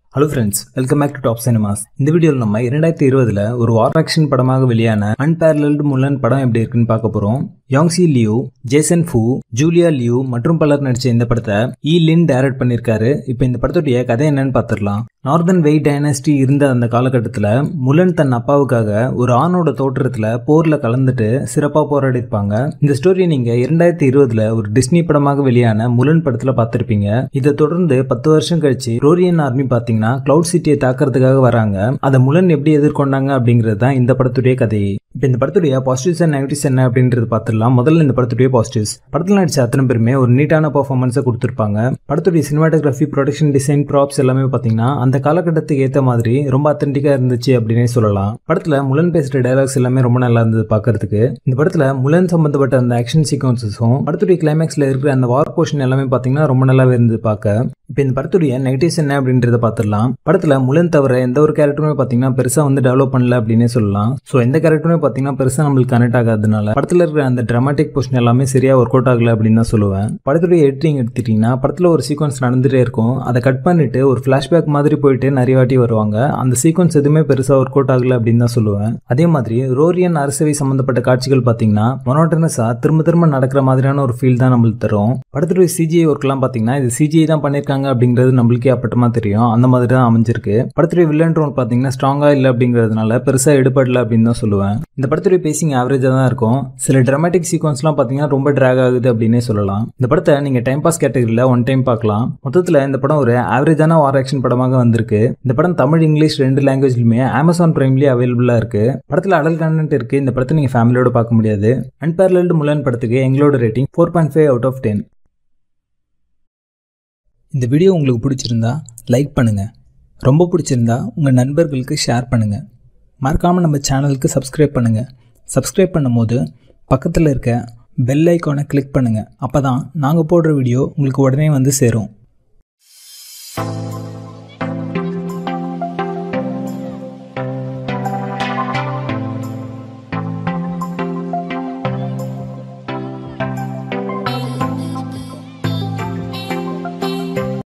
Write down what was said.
hello friends welcome back to top cinemas இந்த வீடியோவில் நம்ம இரண்டாயிரத்தி இருபதுல ஒரு வார் ஆக்ஷன் படமாக வெளியான அன்பேரல்டு முல்லன் படம் எப்படி இருக்குன்னு பார்க்க போறோம் Yangzi Liu Jason Fu Julia Liu மற்றும் பலர் நடிச்ச இந்த படத்தை இ லின் டைரக்ட் பண்ணியிருக்காரு இப்போ இந்த படத்துடைய கதை என்னன்னு பார்த்துடலாம் நார்தன் வெய் டைனஸ்டி இருந்த அந்த காலகட்டத்தில் முலன் தன் அப்பாவுக்காக ஒரு ஆணோட தோற்றத்தில் போரில் கலந்துட்டு சிறப்பாக போராடி இருப்பாங்க இந்த ஸ்டோரியை நீங்கள் இரண்டாயிரத்தி இருபதுல ஒரு டிஸ்னி படமாக வெளியான முலன் படத்தில் பார்த்துருப்பீங்க இதை தொடர்ந்து பத்து வருஷம் கழிச்சு ரோரியன் ஆர்மி பார்த்தீங்கன்னா கிளவுட் சிட்டியை தாக்குறதுக்காக வராங்க அதை முலன் எப்படி எதிர்கொண்டாங்க அப்படிங்கிறது தான் இந்த படத்துடைய கதை இப்போ இந்த படத்துடைய பாசிட்டிவ்ஸ் அண்ட் நெகட்டிவ்ஸ் என்ன அப்படின்றது பார்த்துடலாம் முதல்ல இந்த படத்துடைய பாசிட்டிவ்ஸ் படத்தில் நடிச்ச அத்தனை பேருமே ஒரு நீட்டான பர்ஃபார்மன்ஸை கொடுத்துருப்பாங்க படத்துடைய சினிமாட்டோகிராஃபி ப்ரொடக்ஷன் டிசைன் ப்ராப்ஸ் எல்லாமே பார்த்தீங்கன்னா அந்த காலகட்டத்துக்கு ஏற்ற மாதிரி ரொம்ப அத்தன்டிக்காக இருந்துச்சு அப்படின்னே சொல்லலாம் படத்தில் முலன் பேசுகிற டைலாக்ஸ் எல்லாமே ரொம்ப நல்லா இருந்தது பார்க்கறதுக்கு இந்த படத்தில் முலன் சம்பந்தப்பட்ட அந்த ஆக்ஷன் சீக்வன்சஸும் படத்துடைய கிளைமேக்ஸில் இருக்கிற அந்த வார் போர்ஷன் எல்லாமே பார்த்தீங்கன்னா ரொம்ப நல்லாவே இருந்தது பார்க்க இப்போ இந்த படத்துடைய நெகட்டிவ்ஸ் என்ன அப்படின்றத பார்த்துடலாம் படத்தில் முலன் தவிர எந்த ஒரு கேரக்டருமே பார்த்தீங்கன்னா பெருசாக வந்து டெவலப் பண்ணல அப்படின்னே சொல்லலாம் ஸோ எந்த கேரக்டருமே பார்த்தீங்கன்னா பெருசாக நம்மளுக்கு கனெக்ட் ஆகாததுனால படத்தில் இருக்கிற அந்த ட்ராமாட்டிக் போர்ஷன் எல்லாமே சரியாக ஒர்க் அவுட் ஆகல அப்படின்னு தான் சொல்லுவேன் படத்துடைய எடிட்டிங் எடுத்துட்டிங்கன்னா படத்தில் ஒரு சீக்வன்ஸ் நடந்துகிட்டே இருக்கும் அதை கட் பண்ணிட்டு ஒரு ஃப்ளாஷ்பேக் மாதிரி போயிட்டு நிறைய வாட்டி வருவாங்க அந்த சீக்வன்ஸ் எதுவுமே பெருசாக ஒர்க் அவுட் ஆகல அப்படின்னு தான் சொல்லுவேன் அதே மாதிரி ரோரியன் அரசவை சம்மந்தப்பட்ட காட்சிகள் பார்த்தீங்கன்னா மொனோட்டனஸாக திரும்ப திரும்ப நடக்கிற மாதிரியான ஒரு ஃபீல் தான் நம்மளுக்கு தரும் படத்துடைய சிஜிஐ ஒர்க்லாம் பார்த்தீங்கன்னா இது சிஜிஐ தான் பண்ணியிருக்காங்க அப்படிங்கிறது நம்மளுக்கே அப்பட்டமா தெரியும் அந்த மாதிரி தான் அமைஞ்சிருக்கு படத்துடைய வில்லன் ரோல் பார்த்தீங்கன்னா ஸ்ட்ராங்காக இல்லை அப்படிங்கிறதுனால பெருசாக எடுபடல அப்படின்னு தான் சொல்லுவேன் இந்த படத்துடைய பேசிங் ஆவரேஜாக தான் இருக்கும் சில ட்ராமாட்டிக் சீக்வன்ஸ்லாம் பார்த்தீங்கன்னா ரொம்ப ட்ராக் ஆகுது அப்படின்னே சொல்லலாம் இந்த படத்தை நீங்கள் டைம் பாஸ் கேட்டகரியில் ஒன் டைம் பார்க்கலாம் மொத்தத்தில் இந்த படம் ஒரு ஆவரேஜான வார் ஆக்ஷன் படமாக வந்திருக்கு இந்த படம் தமிழ் இங்கிலீஷ் ரெண்டு லாங்குவேஜ்லையுமே அமேசான் பிரைம்லேயே அவைலபிளாக இருக்கு படத்தில் அடல் கண்டென்ட் இருக்கு இந்த படத்தை நீங்கள் ஃபேமிலியோட பார்க்க முடியாது அன்பேரல்டு முலன் படத்துக்கு எங்களோட rating four point five out of ten இந்த வீடியோ உங்களுக்கு பிடிச்சிருந்தா லைக் பண்ணுங்கள் ரொம்ப பிடிச்சிருந்தா உங்கள் நண்பர்களுக்கு ஷேர் பண்ணுங்கள் மறக்காமல் நம்ம சேனலுக்கு சப்ஸ்கிரைப் பண்ணுங்கள் சப்ஸ்கிரைப் பண்ணும்போது பக்கத்தில் இருக்க பெல் ஐக்கானை கிளிக் பண்ணுங்கள் அப்போ தான் நாங்கள் போடுற வீடியோ உங்களுக்கு உடனே வந்து சேரும்